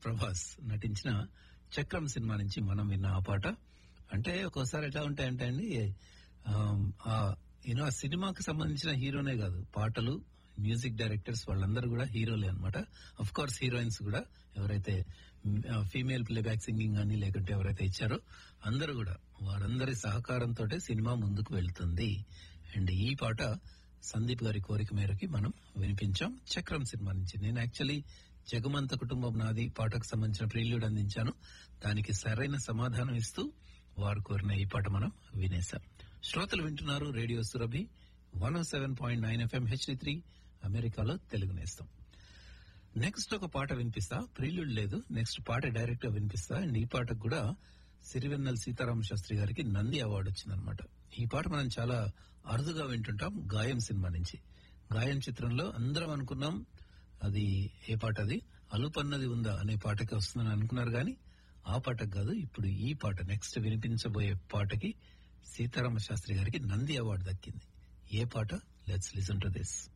ప్రభాస్ నటించిన చక్రం సినిమా నుంచి మనం విన్న ఆ పాట అంటే ఒక్కోసారి ఎట్లా ఉంటాయంటే అండి యూనో ఆ సినిమాకి సంబంధించిన హీరోనే కాదు పాటలు మ్యూజిక్ డైరెక్టర్స్ వాళ్ళందరూ కూడా హీరోలే అనమాట అఫ్ కోర్స్ హీరోయిన్స్ కూడా ఎవరైతే ఫీమేల్ ప్లేబ్యాక్ సింగింగ్ అని లేకుంటే ఎవరైతే ఇచ్చారో అందరూ కూడా వారందరి సహకారంతో సినిమా ముందుకు వెళ్తుంది అండ్ ఈ పాట సందీప్ గారి కోరిక మేరకి మనం వినిపించాం చక్రం సినిమా నుంచి నేను యాక్చువల్లీ జగమంత కుటుంబం నాది పాటకు సంబంధించిన ప్రిల్యూడ్ అందించాను దానికి సరైన సమాధానం ఇస్తూ వారు కోరిన ఈ పాట మనం వినేశాం శ్రోతలు వింటున్నారు radio Surabhi one seven point nine FM HD three అమెరికాలో తెలుగు నేస్తాం నెక్స్ట్ ఒక పాట వినిపిస్తా ప్రిల్యూడ్ లేదు నెక్స్ట్ పాట డైరెక్ట్ గా వినిపిస్తా అండ్ ఈ పాటకు కూడా సిరివెన్నెల సీతారామ శాస్త్రి గారికి నంది అవార్డు వచ్చిందనమాట ఈ పాట మనం చాలా అరుదుగా వింటుంటాం గాయం సినిమా నుంచి గాయం చిత్రంలో అందరం అనుకున్నాం అది ఏ పాట అది అలుపన్నది ఉందా అనే పాటకి వస్తుందని అనుకున్నారు గాని ఆ పాటకు కాదు ఇప్పుడు ఈ పాట నెక్స్ట్ వినిపించబోయే పాటకి సీతారామ శాస్త్రి గారికి నంది అవార్డు దక్కింది ఏ పాట లెట్స్ లిసన్ టు దిస్